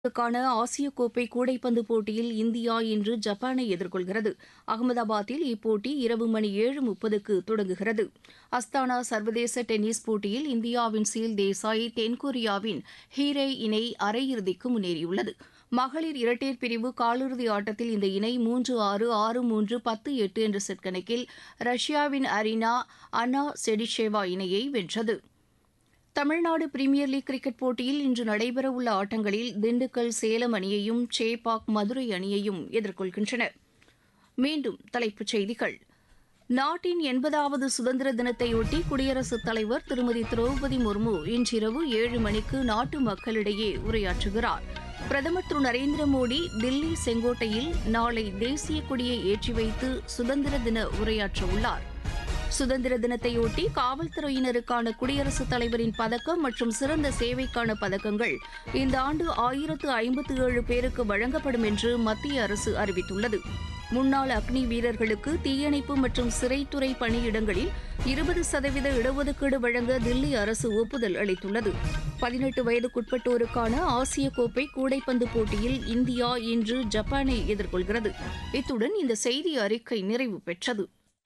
க்கான ஆசிய கோப்பை கூடைப்பந்து போட்டியில் இந்தியா இன்று ஜப்பானை எதிர்கொள்கிறது அகமதாபாத்தில் இப்போட்டி இரவு மணி ஏழு முப்பதுக்கு தொடங்குகிறது அஸ்தானா சர்வதேச டென்னிஸ் போட்டியில் இந்தியாவின் சீல் தேசாய் தென்கொரியாவின் ஹீரே இணை அரையிறுதிக்கு முன்னேறியுள்ளது மகளிர் இரட்டையர் பிரிவு காலிறுதி ஆட்டத்தில் இந்த இணை மூன்று ஆறு ஆறு மூன்று பத்து எட்டு என்ற செட் கணக்கில் ரஷ்யாவின் அரினா அன்னா செடிஷேவா இணையை வென்றது தமிழ்நாடு பிரீமியர் லீக் கிரிக்கெட் போட்டியில் இன்று நடைபெறவுள்ள ஆட்டங்களில் திண்டுக்கல் சேலம் அணியையும் சேப்பாக் மதுரை அணியையும் எதிர்கொள்கின்றன மீண்டும் தலைப்புச் செய்திகள் நாட்டின் எண்பதாவது சுதந்திர தினத்தையொட்டி குடியரசுத் தலைவர் திருமதி திரௌபதி முர்மு இன்றிரவு ஏழு மணிக்கு நாட்டு மக்களிடையே உரையாற்றுகிறார் பிரதமர் திரு நரேந்திர மோடி தில்லி செங்கோட்டையில் நாளை தேசிய கொடியை ஏற்றி வைத்து சுதந்திர தின உரையாற்றவுள்ளார் சுதந்திர தினத்தையொட்டி காவல்துறையினருக்கான குடியரசுத் தலைவரின் பதக்கம் மற்றும் சிறந்த சேவைக்கான பதக்கங்கள் இந்த ஆண்டு ஆயிரத்து ஐம்பத்து ஏழு பேருக்கு வழங்கப்படும் என்று மத்திய அரசு அறிவித்துள்ளது முன்னாள் அக்னி வீரர்களுக்கு தீயணைப்பு மற்றும் சிறைத்துறை பணியிடங்களில் இருபது சதவீத இடஒதுக்கீடு வழங்க தில்லி அரசு ஒப்புதல் அளித்துள்ளது பதினெட்டு வயதுக்குட்பட்டோருக்கான ஆசிய கோப்பை கூடைப்பந்து போட்டியில் இந்தியா இன்று ஜப்பானை எதிர்கொள்கிறது இத்துடன் இந்த செய்தி அறிக்கை நிறைவு பெற்றது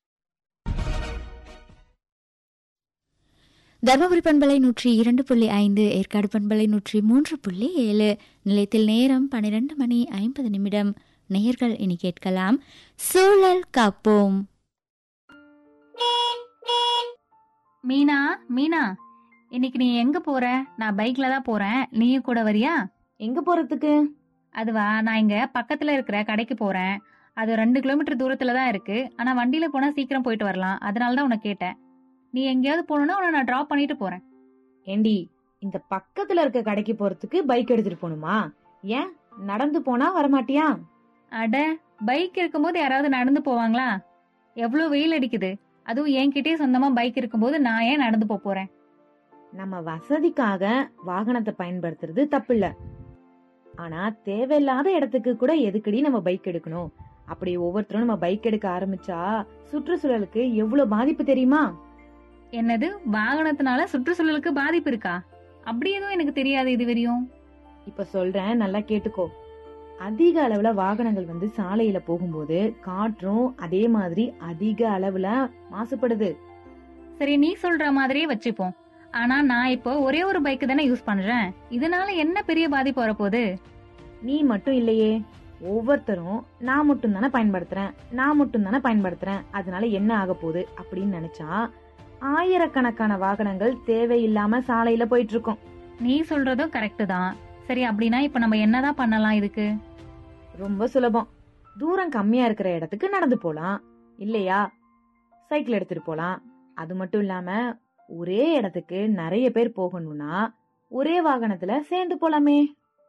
தருமபுரி பண்பலை நூற்றி இரண்டு புள்ளி ஐந்து ஏற்காடு பண்பலை நூற்றி மூன்று புள்ளி ஏழு நிலையத்தில் நேரம் பன்னிரண்டு மணி ஐம்பது நிமிடம் நேயர்கள் இனி கேட்கலாம் சூழல் காப்போம் மீனா மீனா இன்னைக்கு நீ எங்க போற நான் பைக்ல தான் போறேன் நீயும் கூட வரியா எங்க போறதுக்கு அதுவா நான் இங்க பக்கத்துல இருக்கிற கடைக்கு போறேன் அது ரெண்டு கிலோமீட்டர் தூரத்துல தான் இருக்கு ஆனா வண்டியில போனா சீக்கிரம் போயிட்டு வரலாம் அதனால தான் உன்னை கேட்டேன் நீ எங்கேயாவது போகணும்னா உன்னை நான் டிராப் பண்ணிட்டு போறேன் ஏண்டி இந்த பக்கத்துல இருக்க கடைக்கு போறதுக்கு பைக் எடுத்துட்டு போகணுமா ஏன் நடந்து போனா வரமாட்டியா அட பைக் இருக்கும்போது யாராவது நடந்து போவாங்களா எவ்வளவு வெயில் அடிக்குது அதுவும் என்கிட்டயே சொந்தமா பைக் இருக்கும்போது நான் ஏன் நடந்து போப் போறேன் நம்ம வசதிக்காக வாகனத்தை பயன்படுத்துறது தப்பில்ல ஆனா தேவையில்லாத இடத்துக்கு கூட எதுக்கடி நம்ம பைக் எடுக்கணும் அப்படி ஒவ்வொருத்தரும் நம்ம பைக் எடுக்க ஆரம்பிச்சா சுற்றுச்சூழலுக்கு எவ்வளவு பாதிப்பு தெரியுமா என்னது வாகனத்தினால சுற்றுச்சூழலுக்கு பாதிப்பு இருக்கா அப்படி எதுவும் எனக்கு தெரியாது இது வரையும் இப்ப சொல்றேன் நல்லா கேட்டுக்கோ அதிக அளவுல வாகனங்கள் வந்து சாலையில போகும்போது காற்றும் அதே மாதிரி அதிக அளவுல மாசுபடுது சரி நீ சொல்ற மாதிரியே வச்சுப்போம் ஆனா நான் இப்போ ஒரே ஒரு பைக் தானே யூஸ் பண்றேன் இதனால என்ன பெரிய பாதிப்பு வரப்போகுது நீ மட்டும் இல்லையே ஒவ்வொருத்தரும் நான் மட்டும் தானே பயன்படுத்துறேன் நான் மட்டும் தானே பயன்படுத்துறேன் அதனால என்ன ஆக போகுது அப்படின்னு நினைச்சா ஆயிரக்கணக்கான வாகனங்கள் தேவையில்லாம சாலையில போயிட்டு இருக்கும் நீ சொல்றதும் கரெக்ட் தான் சரி அப்படின்னா இப்ப நம்ம என்னதான் பண்ணலாம் இதுக்கு ரொம்ப சுலபம் தூரம் கம்மியா இருக்கிற இடத்துக்கு நடந்து போலாம் இல்லையா சைக்கிள் எடுத்துட்டு போலாம் அது மட்டும் இல்லாம ஒரே இடத்துக்கு நிறைய பேர் போகணும்னா ஒரே வாகனத்துல சேர்ந்து போலாமே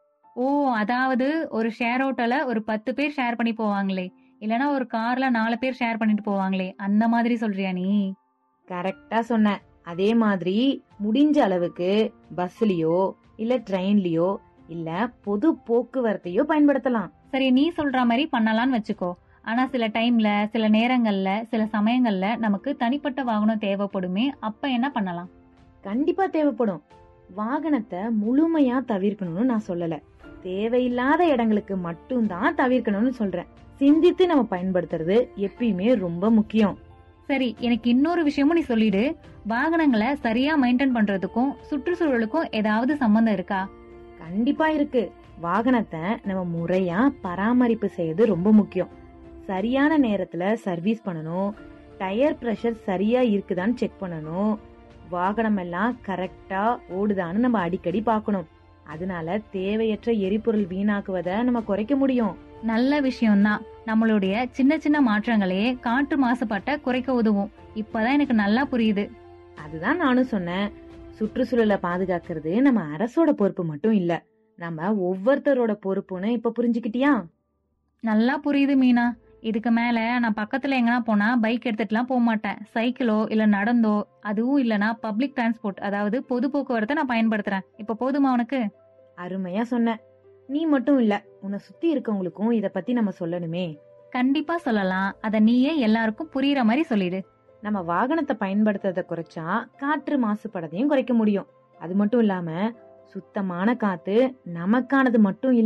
ஓ அதாவது ஒரு ஷேர் ஆட்டோல ஒரு பத்து பேர் ஷேர் பண்ணி போவாங்களே இல்லனா ஒரு கார்ல நாலு பேர் ஷேர் பண்ணிட்டு போவாங்களே அந்த மாதிரி சொல்றியா நீ கரெக்டா சொன்ன அதே மாதிரி முடிஞ்ச அளவுக்கு பஸ்லயோ இல்ல ட்ரெயின்லயோ இல்ல பொது போக்குவரத்தையோ பயன்படுத்தலாம் சரி நீ சொல்ற மாதிரி பண்ணலாம்னு வச்சுக்கோ ஆனா சில டைம்ல சில நேரங்கள்ல சில சமயங்கள்ல நமக்கு தனிப்பட்ட வாகனம் தேவைப்படுமே அப்ப என்ன பண்ணலாம் கண்டிப்பா தேவைப்படும் வாகனத்தை முழுமையா தவிர்க்கணும்னு நான் சொல்லல தேவையில்லாத இடங்களுக்கு மட்டும்தான் தவிர்க்கணும்னு சொல்றேன் சிந்தித்து நம்ம பயன்படுத்துறது எப்பயுமே ரொம்ப முக்கியம் சரி எனக்கு இன்னொரு விஷயமும் நீ சொல்லிடு வாகனங்களை சரியா மெயின்டைன் பண்றதுக்கும் சுற்றுச்சூழலுக்கும் ஏதாவது சம்பந்தம் இருக்கா கண்டிப்பா இருக்கு வாகனத்தை நம்ம முறையா பராமரிப்பு செய்யறது ரொம்ப முக்கியம் சரியான நேரத்துல சர்வீஸ் பண்ணணும் டயர் பிரஷர் சரியா இருக்குதான்னு செக் பண்ணணும் வாகனம் எல்லாம் கரெக்டா ஓடுதான்னு நம்ம அடிக்கடி பார்க்கணும் அதனால தேவையற்ற எரிபொருள் வீணாக்குவதை நம்ம குறைக்க முடியும் நல்ல விஷயம்தான் நம்மளுடைய சின்ன சின்ன மாற்றங்களையே காற்று மாசுபாட்டை குறைக்க உதவும் இப்பதான் எனக்கு நல்லா புரியுது அதுதான் நானும் சொன்னேன் சுற்றுச்சூழலை பாதுகாக்கிறது நம்ம அரசோட பொறுப்பு மட்டும் இல்ல நம்ம ஒவ்வொருத்தரோட பொறுப்புன்னு இப்ப புரிஞ்சுக்கிட்டியா நல்லா புரியுது மீனா இதுக்கு மேல நான் பக்கத்துல எங்கனா போனா பைக் எடுத்துட்டுலாம் போக மாட்டேன் சைக்கிளோ இல்ல நடந்தோ அதுவும் இல்லனா பப்ளிக் டிரான்ஸ்போர்ட் அதாவது பொது போக்குவரத்தை நான் பயன்படுத்துறேன் இப்ப போதுமா உனக்கு அருமையா சொன்ன நீ மட்டும் இல்ல உன்னை சுத்தி இருக்கவங்களுக்கும் இத பத்தி நம்ம சொல்லணுமே கண்டிப்பா சொல்லலாம் அத நீயே எல்லாருக்கும் புரியுற மாதிரி சொல்லிடு நம்ம வாகனத்தை பயன்படுத்துறத குறைச்சா காற்று மாசுபடத்தையும் குறைக்க முடியும் அது மட்டும் இல்லாம சுத்தமான காத்து நமக்கானது மட்டும் இல்ல